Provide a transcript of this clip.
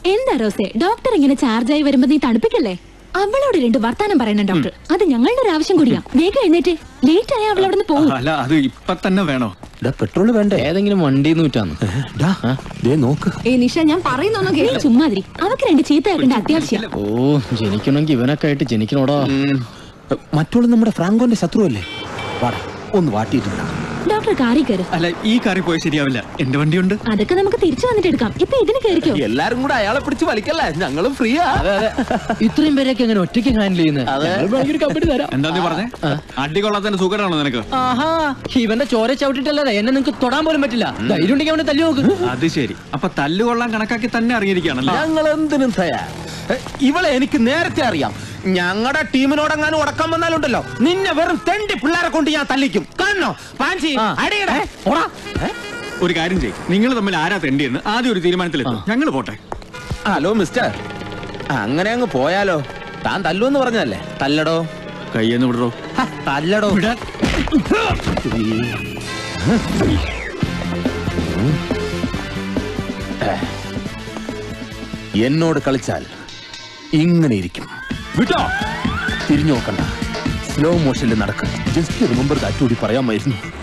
എന്താ റോസേ ഡോക്ടർ ഇങ്ങനെ ചാർജ് ആയി വരുമ്പോ നീ തണുപ്പിക്കല്ലേ അവളോട് രണ്ട് വർത്താനം പറയണം ഡോക്ടർ അത് ഞങ്ങളുടെ ഒരു ആവശ്യം കൂടിയാ വേഗം എഴുന്നേറ്റ് ലേറ്റ് ആയ അവൾ അവിടെ പോകും അല്ല അത് ഇപ്പൊ തന്നെ വേണോ പെട്രോൾ വേണ്ടേ ഏതെങ്കിലും വണ്ടി നൂറ്റാന്ന് ഡാ, ദേ നോക്ക് ഏ നിഷ ഞാൻ പറയുന്നൊന്നും നീ കേട്ടു ചുമ്മാതിരി അവക്ക് രണ്ട് ചീത്ത കേൾക്കേണ്ട അത്യാവശ്യം ഓ ജനിക്കണമെങ്കിൽ ഇവനൊക്കെ ആയിട്ട് ജനിക്കണോടാ മറ്റുള്ള നമ്മുടെ ഫ്രാങ്കോന്റെ ശത്രുവല്ലേ വാടാ ഒന്ന് വാട്ടിയിട്ടുണ്ട് ഡോക്ടർ കാറി കയറ് അല്ല ഈ കാറിൽ പോയി ശരിയാവില്ല എന്റെ വണ്ടിയുണ്ട് അതൊക്കെ നമുക്ക് തിരിച്ചു വന്നിട്ട് എടുക്കാം ഇപ്പൊ ഇതിന് കയറിക്കോ എല്ലാരും കൂടെ അയാളെ പിടിച്ച് വലിക്കല്ലേ ഞങ്ങളും ഫ്രീയാ ഇത്രയും പേരെയൊക്കെ എങ്ങനെ ഒറ്റയ്ക്ക് ഹാൻഡിൽ ചെയ്യുന്നത് കമ്പനി തരാം എന്താ നീ പറഞ്ഞേ അടികൊള്ളാത്തതിന്റെ സുഖമാണോ നിനക്ക് ആഹാ ഇവന്റെ ചോര ചവിട്ടിട്ടല്ലേ എന്നെ നിങ്ങക്ക് തൊടാൻ പോലും പറ്റില്ല ധൈര്യം ഉണ്ടെങ്കിൽ അവനെ തല്ലി നോക്ക് അത് ശരി അപ്പൊ തല്ലുകൊള്ളാൻ കണക്കാക്കി തന്നെ അറിഞ്ഞിരിക്കുകയാണല്ലേ ഞങ്ങൾ എന്തിനും തയ്യാർ എ, ഇവളെ എനിക്ക് നേരത്തെ അറിയാം ഞങ്ങളുടെ ടീമിനോടെങ്ങാനും ഉടക്കം വന്നാലുണ്ടല്ലോ നിന്നെ വെറും തെണ്ടി പിള്ളേരെ കൊണ്ട് ഞാൻ തല്ലിക്കും കാണണോ പാഞ്ചി ആ. അടിയടേ ഓടാ ഏ? ഒരു കാര്യം ചെയ്യും നിങ്ങൾ തമ്മിൽ ആരാ തെണ്ടിയെന്ന് ആദ്യം ഒരു തീരുമാനത്തിലെത്തും ഞങ്ങൾ പോട്ടെ ഹലോ മിസ്റ്റർ അങ്ങനെ അങ്ങ് പോയാലോ താൻ തല്ലുവെന്ന് പറഞ്ഞതല്ലേ തല്ലടോ കയ്യെന്ന് വിടറോ ഹ, തല്ലടോ വിടാൻ എന്നോട് കളിച്ചാൽ ഇങ്ങനെ ഇരിക്കും വിട്ടോ തിരിഞ്ഞു നോക്കണ്ട സ്ലോ മോഷനിൽ നടക്കും ജസ്റ്റ് റിമെമ്പർ കാറ്റുകൂടി പറയാമായിരുന്നു